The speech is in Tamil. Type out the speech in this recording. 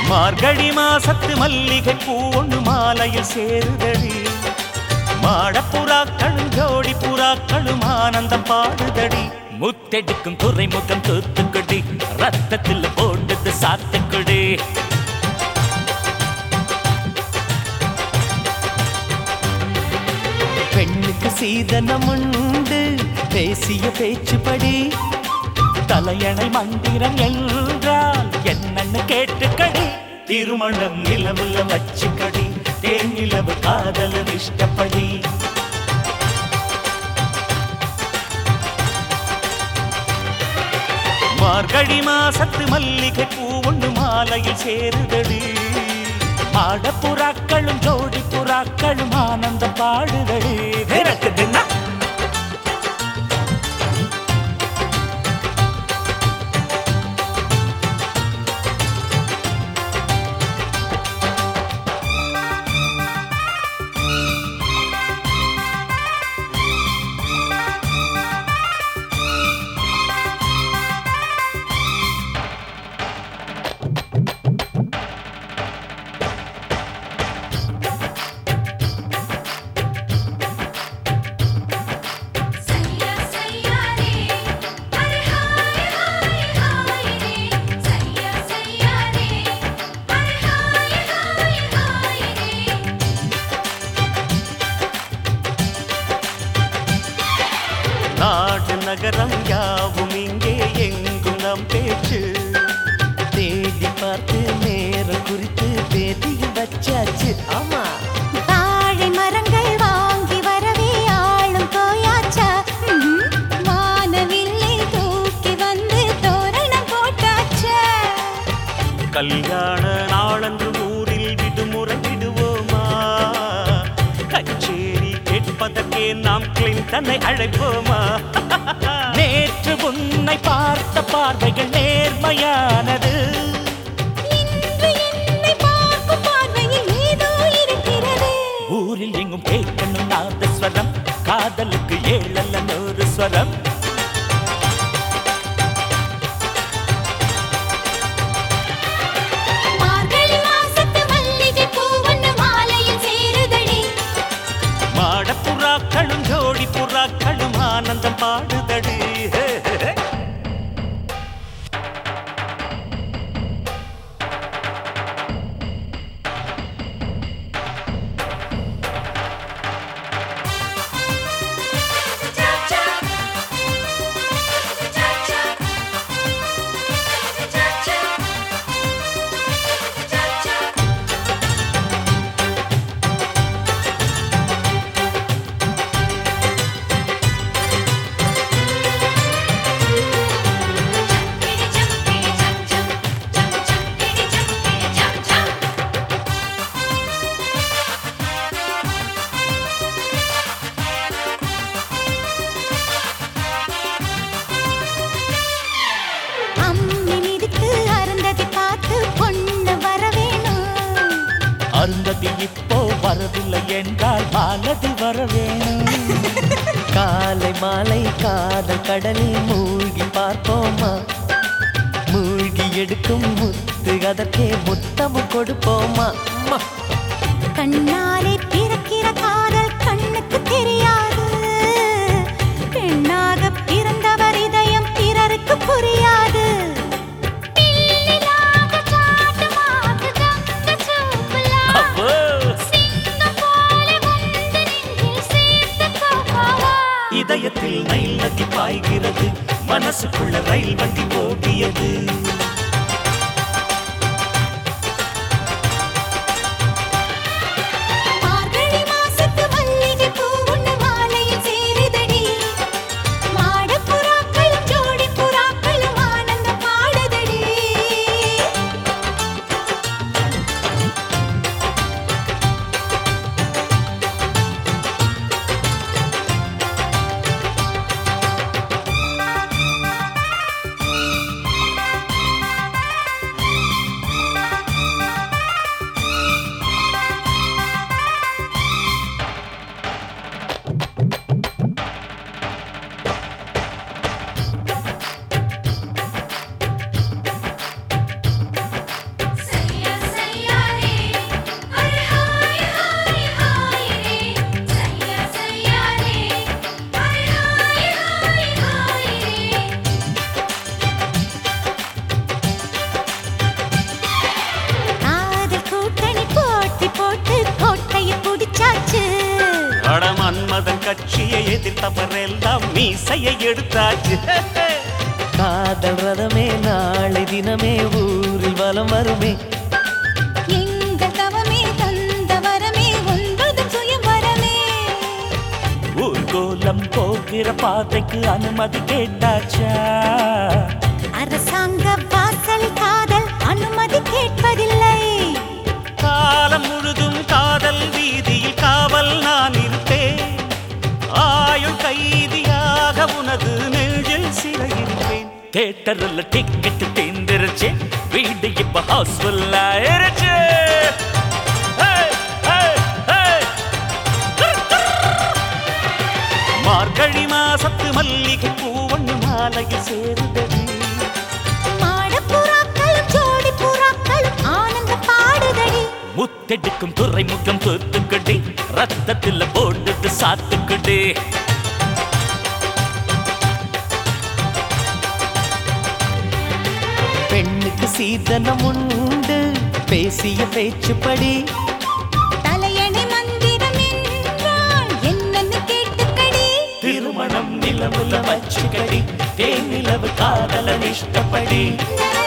மார்கழி மாசத்து மல்லிகை பூ ஒண்ணு மாலையில் சேருதடி மாடப்புறாக்களும் ஜோடி புறாக்களும் ஆனந்தம் பாடுதடி முத்தெடுக்கும் துறைமுகம் தூத்துக்குடி ரத்தத்தில் போட்டது சாத்துக்குடி பெண்ணுக்கு சீதனம் உண்டு பேசிய பேச்சுப்படி தலையணை மந்திரம் என்றால் என்னன்னு கேட்டுக்கடி திருமணம் நிலவுல வச்சுக்கடி தேன் நிலவு காதலன் இஷ்டப்படி மார்கழி மாசத்து மல்லிகை பூ ஒன்று மாலையில் சேருதடி மாட புறாக்களும் ஜோடி புறாக்களும் ஆனந்தம் பாடுதடி எனக்கு தின்னா सैया सैया रे अरे हाय हाय हाय रे सैया सैया रे अरे हाय हाय हाय रे நாடு நகரம் யாவும் இங்கே எங்கும் நம் பேச்சு தேடி பார்த்து நேரம் குறித்து தேதி வச்சாச்சு ஆமா வாழை மரங்கள் வாங்கி வரவே ஆளும் போயாச்சா வானவில்லை தூக்கி வந்து தோரணம் போட்டாச்சா கல்யாண நாளன்று ஊரில் விடுமுறை விடுவோமா கச்சேரி கேட்பதற்கே நாம் கிளின்டனை அழைப்போமா நேற்று உன்னை பார்த்த பார்வைகள் நேர்மையானது இன்று என்னை பார்க்கும் பார்வையில் ஏதோ இருக்கிறது ஊரில் எங்கும் கேட்கணும் நாதஸ்வரம் காதலுக்கு ஏழல்ல நூறு ஸ்வரம் மார்கழி மாசத்து மல்லிகை பூவண்ண மாலையில் சேருதடி மாடப்புறாக்களும் ஜோடி புறாக்களும் ஆனந்தம் பாடுதடி ஹே, ஹே, ஹே. அம்மி மிதித்து அருந்ததி பார்த்து பொண்ணு வர வேணும் அருந்ததி இப்போ வரவில்லை என்றால் மாலதி வர வேணும் காலை மாலை காதல் கடலில் மூழ்கி பார்ப்போமா மூழ்கி எடுக்கும் முத்து அதற்கே முத்தமும் கொடுப்போமா அம்மா. கண்ணாலே பிறக்கிற காதல் கண்ணுக்கு தெரியாது பெண்ணாக பிறந்தவர் இதயம் பிறருக்கு புரியாது பிள்ளையாக சாட்டமாக கங்க சூப்பலா அப்போ சிங்கம் போல வந்து நெஞ்சில் சேர்த்துக்கோவா இதயத்தில் நைல் நதி பாய்கிறது மனசுக்குள்ள ரயில் வண்டி ஓடியது மார்கழி மாசத்து மல்லிகை பூ உண்ண மாலையில் சேருதடி மாடப் புறாக்களும் ஜோடி புறாக்களும் ஆனந்தம் பாடுதடி ஆ கட்சியை எதிர்த்தவரெல்லாம் மீசையை எடுத்தாச்சு காதல் ரதமே நாளை தினமே ஊரில் வலம் வருமே எங்கள் தவமே தந்த வரமே ஒன்பது சுயம்பரமே ஊர்கோலம் போகிற பாதைக்கு அனுமதி கேட்டாச்சா அரசாங்க வாசல் காதல் அனுமதி கேட்பதில்லை காலம் முழுதும் காதல் வீதியில் காவல் நான் இருப்பேன் ஆயுள் கைதியாக உனது நெஞ்சில் சிறையிருப்பேன் தேட்டரில் டிக்கெட் தேர்ந்துருச்சு வீடு இப்ப ஹவுஸ்ஃபுல் ஆயிருச்சு Hey, hey, hey. மார்கழி மாசத்து மல்லிகை பூவண்ணு மாலையில் சேருதடி மாடப்புறாக்களும் ஜோடி புறாக்களும் ஆனந்த பாடுதடி முத்தெடுக்கும் துறைமுகம் தூத்துக்குடி ரத்தத்துல போடுது சாத்துக்குடி பெண்ணுக்கு சீதனம் உண்டு பேசிய பேச்சுப்படி தலையணை மந்திரம் என்றால் என்னன்னு கேட்டுக்கடி திருமணம் நிலவுல வச்சுக்கடி தேனிலவு காதலன் இஷ்டப்படி நர